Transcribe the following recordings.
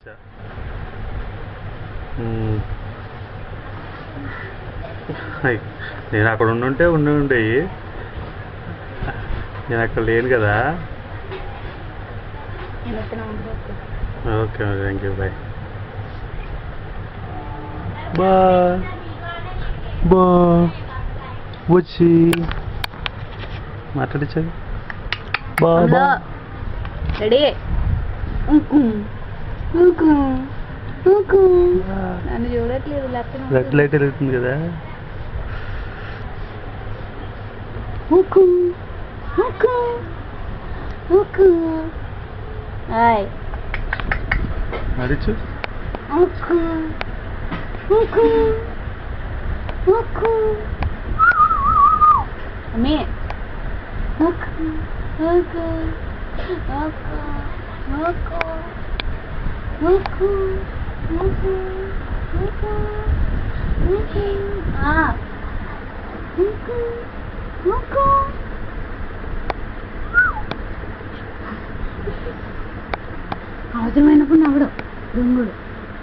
మ్మ్. అయ్, నేను అక్కడ ఉండుంటే ఉండి ఉండేవి నేను అక్కడ లేను కదా నేను వచ్చిన ఉంటుంది ఓకే థ్యాంక్ యూ బాయ్ బా బా వచ్చి మాట్లాడించాలి బా బా రెడీ నన్ను చూడట్లేదు లేకపోతే రెడ్ లైట్ వెళ్తుంది కదా హుకు హుకు హుకు హాయ్ అడిచు హుకు హుకు హుకు అమ్మే హుకు హుకు హుకు హుకు హుకు హుకు హుకు హుకు ఆ హుకు హుకు అవసరమైనప్పుడు నవ్వడు దొంగడు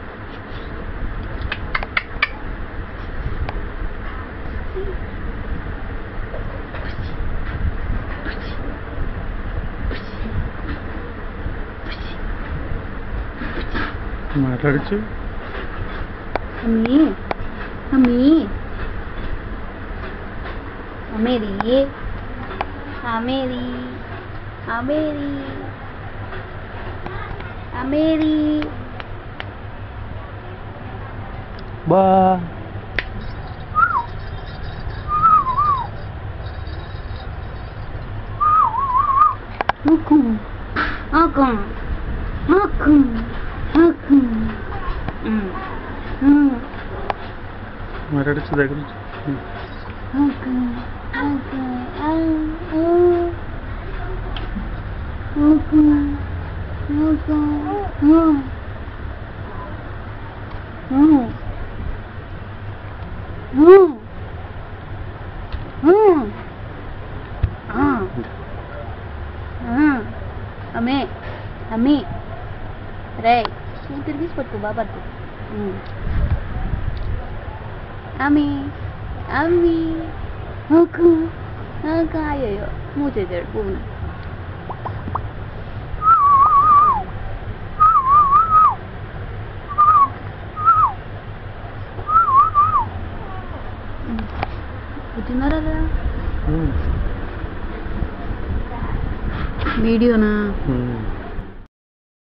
మాట్లాడచ్చు అమ్మీ అమ్మీ అమ్మేది అమ్మేది అమ్మేది అమ్మేది బా ముక్కు ఆకు ఆకు ఆకు మాట్లాడచ్చు దగ్గర నుంచి మ్మ్. ఆకు ఆకు ఆకు ఆకు అమ్మే అమ్మి రే నువ్వు తిరిగి పట్టుకో బాగా పట్టుకో అమ్మి అమ్మి ఓకు ఓకు అయ్యో మూసేసాడు పువ్వుని కూర్చున్నారా లేదా మ్మ్. వీడియోనా